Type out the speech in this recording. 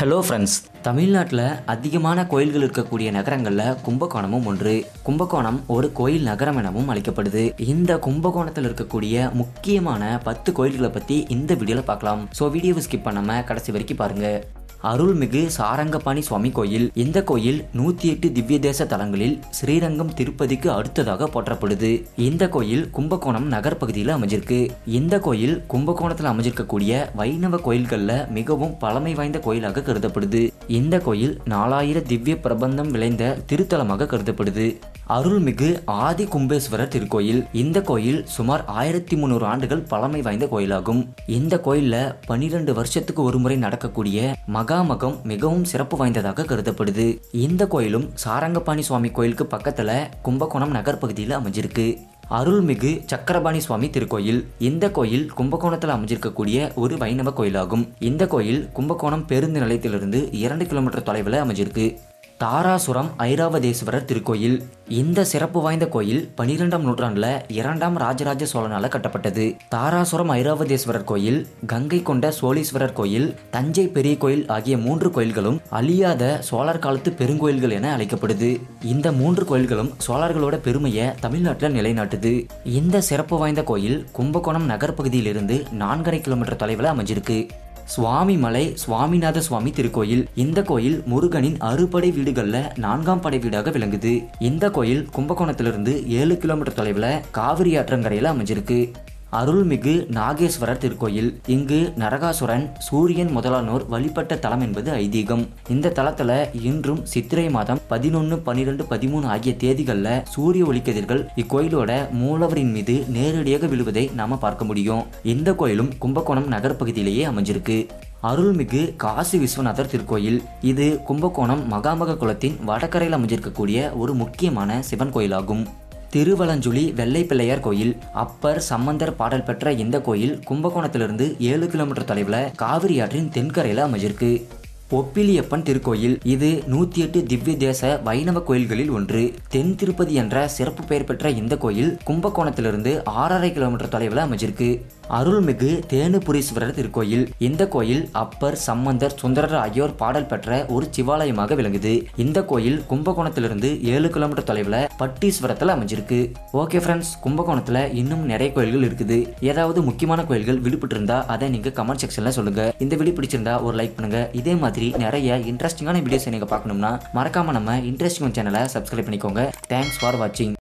hello friends தமிழ்நாட்டில் அதிகமான கோயில்கள் இருக்கக்கூடிய நகரங்களில் கும்பகோணமும் ஒன்று கும்பகோணம் ஒரு கோயில் நகரம் எனவும் அழைக்கப்படுது இந்த கும்பகோணத்தில் இருக்கக்கூடிய முக்கியமான பத்து கோயில்களை பற்றி இந்த வீடியோவில் பார்க்கலாம் ஸோ வீடியோவை ஸ்கிப் பண்ணாமல் கடைசி வரைக்கும் பாருங்க அருள்மிகு சாரங்கபாணி சுவாமி கோயில் இந்த கோயில் நூத்தி எட்டு திவ்ய தேச தலங்களில் ஸ்ரீரங்கம் திருப்பதிக்கு அடுத்ததாக போற்றப்படுது இந்த கோயில் கும்பகோணம் நகர் பகுதியில் அமைஞ்சிருக்கு இந்த கோயில் கும்பகோணத்தில் அமைஞ்சிருக்கக்கூடிய வைணவ கோயில்கள்ல மிகவும் பழமை வாய்ந்த கோயிலாக கருதப்படுது இந்த கோயில் நாலாயிர திவ்ய பிரபந்தம் விளைந்த திருத்தலமாக கருதப்படுது அருள்மிகு ஆதி கும்பேஸ்வரர் திருக்கோயில் இந்த கோயில் சுமார் ஆயிரத்தி முந்நூறு ஆண்டுகள் பழமை வாய்ந்த கோயிலாகும் இந்த கோயில்ல பனிரெண்டு வருஷத்துக்கு ஒரு முறை நடக்கக்கூடிய மகாமகம் மிகவும் சிறப்பு வாய்ந்ததாக கருதப்படுது இந்த கோயிலும் சாரங்கபாணி சுவாமி கோயிலுக்கு பக்கத்துல கும்பகோணம் நகர் பகுதியில் அமைஞ்சிருக்கு அருள்மிகு சக்கரபாணி சுவாமி திருக்கோயில் இந்த கோயில் கும்பகோணத்தில் அமைஞ்சிருக்கக்கூடிய ஒரு வைணவ கோயிலாகும் இந்த கோயில் கும்பகோணம் பேருந்து நிலையத்திலிருந்து இரண்டு கிலோமீட்டர் தொலைவில் அமைஞ்சிருக்கு தாராசுரம் ஐராவதேஸ்வரர் திருக்கோயில் இந்த சிறப்பு வாய்ந்த கோயில் பனிரெண்டாம் நூற்றாண்டுல இரண்டாம் ராஜராஜ சோழனால கட்டப்பட்டது தாராசுரம் ஐராவதேஸ்வரர் கோயில் கங்கை கொண்ட சோழீஸ்வரர் கோயில் தஞ்சை பெரிய கோயில் ஆகிய மூன்று கோயில்களும் அழியாத சோழர் காலத்து பெருங்கோயில்கள் என அழைக்கப்படுது இந்த மூன்று கோயில்களும் சோழர்களோட பெருமையை தமிழ்நாட்டில் நிலைநாட்டுது இந்த சிறப்பு வாய்ந்த கோயில் கும்பகோணம் நகர் பகுதியிலிருந்து நான்கரை கிலோமீட்டர் தொலைவில் அமைஞ்சிருக்கு சுவாமி மலை சுவாமிநாத சுவாமி திருக்கோயில் இந்த கோயில் முருகனின் அறுபடை வீடுகள்ல நான்காம் படை வீடாக விளங்குது இந்த கோயில் கும்பகோணத்திலிருந்து ஏழு கிலோமீட்டர் தொலைவில் காவிரி ஆற்றங்கரையில் அமைஞ்சிருக்கு அருள்மிகு நாகேஸ்வரர் திருக்கோயில் இங்கு நரகாசுரன் சூரியன் முதலானோர் வழிபட்ட தலம் என்பது ஐதீகம் இந்த தலத்துல இன்றும் சித்திரை மாதம் பதினொன்று பன்னிரெண்டு பதிமூணு ஆகிய தேதிகளில் சூரிய ஒளிக்கதிர்கள் இக்கோயிலோட மூலவரின் மீது நேரடியாக விழுவதை நாம பார்க்க முடியும் இந்த கோயிலும் கும்பகோணம் நகர் பகுதியிலேயே அமைஞ்சிருக்கு அருள்மிகு காசி விஸ்வநாதர் திருக்கோயில் இது கும்பகோணம் மகாமக குலத்தின் வடகரையில் அமைஞ்சிருக்கக்கூடிய ஒரு முக்கியமான சிவன் கோயிலாகும் திருவலஞ்சுழி வெள்ளை பிள்ளையார் கோயில் அப்பர் சம்பந்தர் பாடல் பெற்ற இந்த கோயில் கும்பகோணத்திலிருந்து ஏழு கிலோமீட்டர் தொலைவில் காவிரி ஆற்றின் தென்கரையில் அமைஞ்சிருக்கு ஒப்பிலியப்பன் திருக்கோயில் இது நூத்தி எட்டு திவ்ய தேச வைணவ கோயில்களில் ஒன்று தென் திருப்பதி என்ற சிறப்பு பெயர் பெற்ற இந்த கோயில் கும்பகோணத்திலிருந்து ஆறரை கிலோமீட்டர் தொலைவில் அமைஞ்சிருக்கு அருள்மிகு தேனுபுரீஸ்வரர் திருக்கோயில் இந்த கோயில் அப்பர் சம்பந்தர் சுந்தரர் ஆகியோர் பாடல் பெற்ற ஒரு சிவாலயமாக விளங்குது இந்த கோயில் கும்பகோணத்திலிருந்து ஏழு கிலோமீட்டர் தொலைவில் பட்டீஸ்வரத்தில் அமைஞ்சிருக்கு ஓகே ஃப்ரெண்ட்ஸ் கும்பகோணத்தில் இன்னும் நிறைய கோயில்கள் இருக்குது ஏதாவது முக்கியமான கோயில்கள் விடுபட்டு இருந்தா அதை நீங்க கமெண்ட் செக்ஷன்ல சொல்லுங்க இந்த வீடியோ பிடிச்சிருந்தா ஒரு லைக் பண்ணுங்க இதே மாதிரி நிறைய இன்ட்ரெஸ்டிங்கான வீடியோஸ் நீங்க பார்க்கணும்னா மறக்காம நம்ம இன்ட்ரெஸ்டிங் சேனலை சப்ஸ்கிரைப் பண்ணிக்கோங்க தேங்க்ஸ் ஃபார் வாட்சிங்